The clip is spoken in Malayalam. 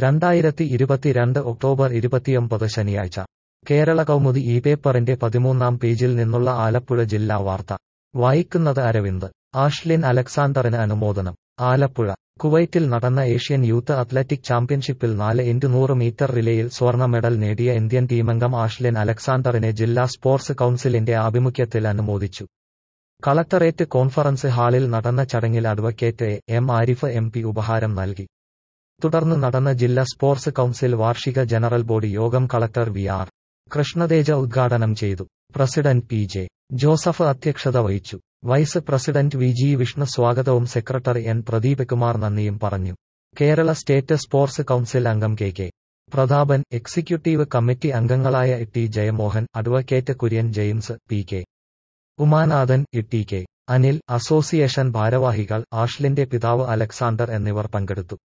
രണ്ടായിരത്തി ഇരുപത്തിരണ്ട് ഒക്ടോബർ ഇരുപത്തിയൊമ്പത് ശനിയാഴ്ച കേരള കൗമുദി ഈ പേപ്പറിന്റെ പതിമൂന്നാം പേജിൽ നിന്നുള്ള ആലപ്പുഴ ജില്ലാ വാർത്ത വായിക്കുന്നത് അരവിന്ദ് ആഷ്ലിൻ അലക്സാണ്ടറിന് അനുമോദനം ആലപ്പുഴ കുവൈറ്റിൽ നടന്ന ഏഷ്യൻ യൂത്ത് അത്ലറ്റിക് ചാമ്പ്യൻഷിപ്പിൽ നാല് ഇൻറ്റു നൂറ് മീറ്റർ റിലേയിൽ സ്വർണ്ണ മെഡൽ നേടിയ ഇന്ത്യൻ ടീമംഗം ആഷ്ലിൻ അലക്സാണ്ടറിനെ ജില്ലാ സ്പോർട്സ് കൌൺസിലിന്റെ ആഭിമുഖ്യത്തിൽ അനുമോദിച്ചു കളക്ടറേറ്റ് കോൺഫറൻസ് ഹാളിൽ നടന്ന ചടങ്ങിൽ advocate A M Arif M P ഉപഹാരം നൽകി തുടർന്ന് നടന്ന ജില്ലാ സ്പോർട്സ് കൌൺസിൽ വാർഷിക ജനറൽ ബോഡി യോഗം കളക്ടർ വി ആർ കൃഷ്ണതേജ ഉദ്ഘാടനം ചെയ്തു പ്രസിഡന്റ് പി ജെ ജോസഫ് അധ്യക്ഷത വഹിച്ചു vice president V G Vishnu സ്വാഗതവും സെക്രട്ടറി എൻ പ്രദീപ് കുമാർ നന്ദിയും പറഞ്ഞു കേരള സ്റ്റേറ്റ് സ്പോർട്സ് കൌൺസിൽ അംഗം K K Prathapan executive committee അംഗങ്ങളായ T Jayamohan advocate Kurian James P K Umanathan T K Anil association ഭാരവാഹികൾ ആഷ്ലിന്റെ പിതാവ് അലക്സാണ്ടർ എന്നിവർ പങ്കെടുത്തു